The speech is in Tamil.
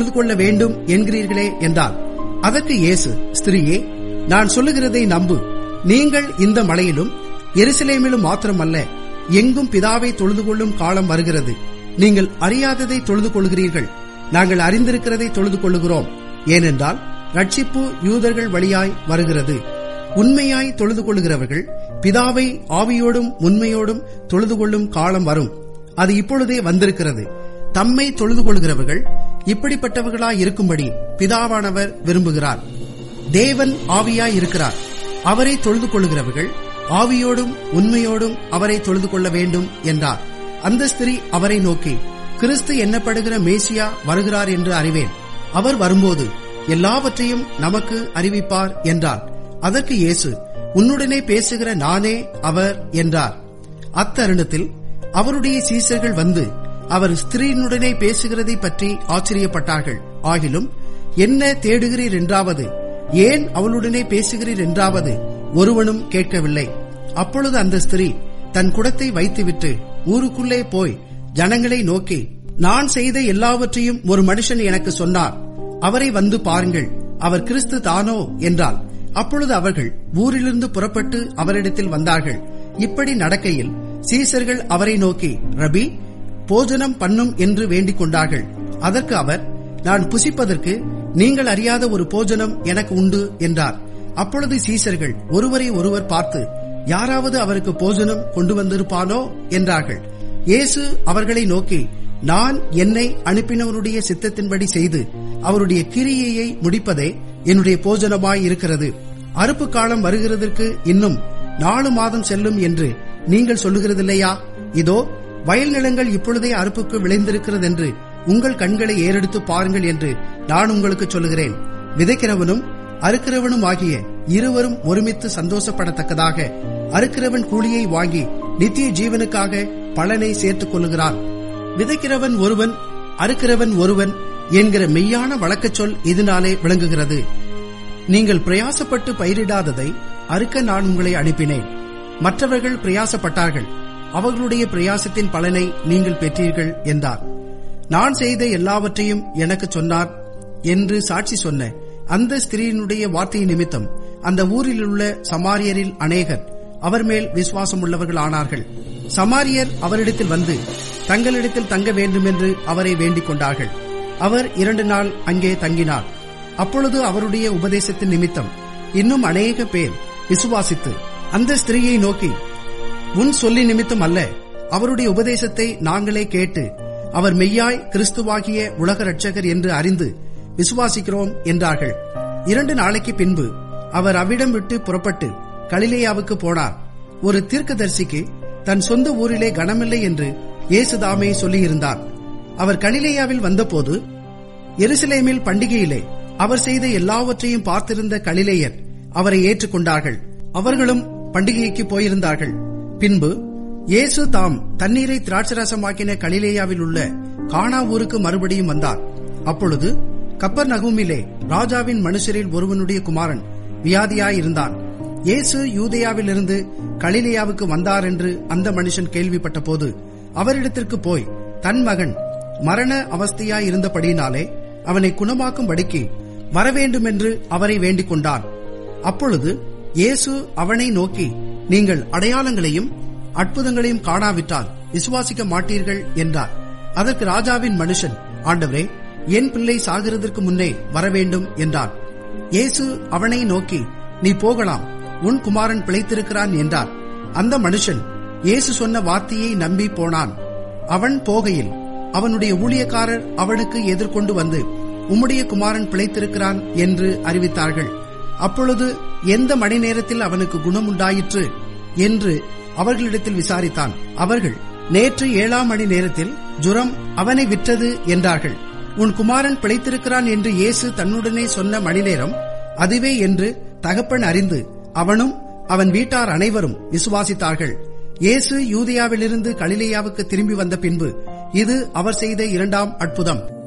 தொழுது கொள்ள வேண்டும் என்கிறீர்களே என்றார் அதற்கு இயேசு ஸ்திரீயே நான் சொல்லுகிறதை நம்பு நீங்கள் இந்த மலையிலும் எருசலேமிலும் மாத்திரமல்ல எங்கும் பிதாவை தொழுது கொள்ளும் காலம் வருகிறது நீங்கள் அறியாததை தொழுது கொள்கிறீர்கள் நாங்கள் அறிந்திருக்கிறதை தொழுது கொள்ளுகிறோம் ஏனென்றால் ரட்சிப்பு யூதர்கள் வழியாய் வருகிறது உண்மையாய் தொழுது கொள்ளுகிறவர்கள் பிதாவை ஆவியோடும் உண்மையோடும் தொழுது கொள்ளும் காலம் வரும் அது இப்பொழுதே வந்திருக்கிறது தம்மை தொழுது கொள்கிறவர்கள் இப்படிப்பட்டவர்களாய் இருக்கும்படி பிதாவானவர் விரும்புகிறார் தேவன் ஆவியாய் இருக்கிறார் அவரை தொழுது கொள்ளுகிறவர்கள் ஆவியோடும் உண்மையோடும் அவரை தொழுது கொள்ள வேண்டும் என்றார் அந்த ஸ்திரீ அவரை நோக்கி கிறிஸ்து எண்ணப்படுகிற மேசியா வருகிறார் என்று அறிவேன் அவர் வரும்போது எல்லாவற்றையும் நமக்கு அறிவிப்பார் என்றார் அதற்கு இயேசு உன்னுடனே பேசுகிற நானே அவர் என்றார் அத்தருணத்தில் அவருடைய சீசர்கள் வந்து அவர் ஸ்திரீனுடனே பேசுகிறதை பற்றி ஆச்சரியப்பட்டார்கள் ஆகிலும் என்ன தேடுகிறீர் என்றாவது ஏன் அவளுடனே பேசுகிறீர் என்றாவது ஒருவனும் கேட்கவில்லை அப்பொழுது அந்த ஸ்திரீ தன் குடத்தை வைத்துவிட்டு ஊருக்குள்ளே போய் ஜனங்களை நோக்கி நான் செய்த எல்லாவற்றையும் ஒரு மனுஷன் எனக்கு சொன்னார் அவரை வந்து பாருங்கள் அவர் கிறிஸ்து தானோ என்றால் அப்பொழுது அவர்கள் ஊரிலிருந்து புறப்பட்டு அவரிடத்தில் வந்தார்கள் இப்படி நடக்கையில் சீசர்கள் அவரை நோக்கி ரபி போஜனம் பண்ணும் என்று வேண்டிக் கொண்டார்கள் அதற்கு அவர் நான் புசிப்பதற்கு நீங்கள் அறியாத ஒரு போஜனம் எனக்கு உண்டு என்றார் அப்பொழுது சீசர்கள் ஒருவரை ஒருவர் பார்த்து யாராவது அவருக்கு போஜனம் கொண்டு வந்திருப்பானோ என்றார்கள் இயேசு அவர்களை நோக்கி நான் என்னை அனுப்பினவருடைய சித்தத்தின்படி செய்து அவருடைய கிரியையை முடிப்பதே என்னுடைய போஜனமாய் இருக்கிறது அறுப்பு காலம் வருகிறதற்கு இன்னும் நாலு மாதம் செல்லும் என்று நீங்கள் சொல்லுகிறதில்லையா இதோ வயல் நிலங்கள் இப்பொழுதே அறுப்புக்கு விளைந்திருக்கிறது என்று உங்கள் கண்களை ஏறெடுத்து பாருங்கள் என்று நான் உங்களுக்கு சொல்லுகிறேன் விதைக்கிறவனும் அறுக்கிறவனும் ஆகிய இருவரும் ஒருமித்து சந்தோஷப்படத்தக்கதாக அறுக்கிறவன் கூலியை வாங்கி நித்திய ஜீவனுக்காக பலனை சேர்த்துக் கொள்ளுகிறான் விதைக்கிறவன் ஒருவன் அறுக்கிறவன் ஒருவன் என்கிற மெய்யான வழக்கச் சொல் இதனாலே விளங்குகிறது நீங்கள் பிரயாசப்பட்டு பயிரிடாததை அறுக்க நான் உங்களை அனுப்பினேன் மற்றவர்கள் பிரயாசப்பட்டார்கள் அவர்களுடைய பிரயாசத்தின் பலனை நீங்கள் பெற்றீர்கள் என்றார் நான் செய்த எல்லாவற்றையும் எனக்கு சொன்னார் என்று சாட்சி சொன்ன அந்த ஸ்திரீனுடைய வார்த்தை நிமித்தம் அந்த ஊரில் உள்ள சமாரியரில் அநேகர் அவர் மேல் விசுவாசம் உள்ளவர்கள் ஆனார்கள் சமாரியர் அவரிடத்தில் வந்து தங்களிடத்தில் தங்க வேண்டும் என்று அவரை வேண்டிக் கொண்டார்கள் அவர் இரண்டு நாள் அங்கே தங்கினார் அப்பொழுது அவருடைய உபதேசத்தின் நிமித்தம் இன்னும் அநேக பேர் விசுவாசித்து அந்த ஸ்திரீயை நோக்கி உன் சொல்லி நிமித்தம் அல்ல அவருடைய உபதேசத்தை நாங்களே கேட்டு அவர் மெய்யாய் கிறிஸ்துவாகிய உலக ரட்சகர் என்று அறிந்து விசுவாசிக்கிறோம் என்றார்கள் இரண்டு நாளைக்கு பின்பு அவர் அவ்விடம் விட்டு புறப்பட்டு கலிலேயாவுக்கு போனார் ஒரு தீர்க்கதரிசிக்கு தன் சொந்த ஊரிலே கனமில்லை என்று இயேசுதாமே சொல்லியிருந்தார் அவர் கலிலேயாவில் வந்தபோது எருசலேமில் பண்டிகையிலே அவர் செய்த எல்லாவற்றையும் பார்த்திருந்த கலிலேயர் அவரை ஏற்றுக்கொண்டார்கள் அவர்களும் பண்டிகைக்கு போயிருந்தார்கள் பின்பு இயேசு தாம் தண்ணீரை திராட்சரசமாக்கின கலிலேயாவில் உள்ள கானா ஊருக்கு மறுபடியும் வந்தார் அப்பொழுது கப்பர் நகுமிலே ராஜாவின் மனுஷரில் ஒருவனுடைய குமாரன் வியாதியாயிருந்தான் இயேசு யூதேயாவிலிருந்து கலிலேயாவுக்கு வந்தார் என்று அந்த மனுஷன் கேள்விப்பட்ட போது அவரிடத்திற்கு போய் தன் மகன் மரண அவஸ்தையாய் இருந்தபடியினாலே அவனை குணமாக்கும்படிக்கு வரவேண்டுமென்று அவரை வேண்டிக் கொண்டான் அப்பொழுது இயேசு அவனை நோக்கி நீங்கள் அடையாளங்களையும் அற்புதங்களையும் காணாவிட்டால் விசுவாசிக்க மாட்டீர்கள் என்றார் அதற்கு ராஜாவின் மனுஷன் ஆண்டவரே என் பிள்ளை சாகிறதற்கு முன்னே வரவேண்டும் என்றான் இயேசு அவனை நோக்கி நீ போகலாம் உன் குமாரன் பிழைத்திருக்கிறான் என்றார் அந்த மனுஷன் இயேசு சொன்ன வார்த்தையை நம்பி போனான் அவன் போகையில் அவனுடைய ஊழியக்காரர் அவனுக்கு எதிர்கொண்டு வந்து உம்முடைய குமாரன் பிழைத்திருக்கிறான் என்று அறிவித்தார்கள் அப்பொழுது எந்த மணி நேரத்தில் அவனுக்கு குணம் உண்டாயிற்று என்று அவர்களிடத்தில் விசாரித்தான் அவர்கள் நேற்று ஏழாம் மணி நேரத்தில் ஜுரம் அவனை விற்றது என்றார்கள் உன் குமாரன் பிழைத்திருக்கிறான் என்று இயேசு தன்னுடனே சொன்ன மணி நேரம் அதுவே என்று தகப்பன் அறிந்து அவனும் அவன் வீட்டார் அனைவரும் விசுவாசித்தார்கள் இயேசு யூதியாவிலிருந்து கலிலேயாவுக்கு திரும்பி வந்த பின்பு இது அவர் செய்த இரண்டாம் அற்புதம்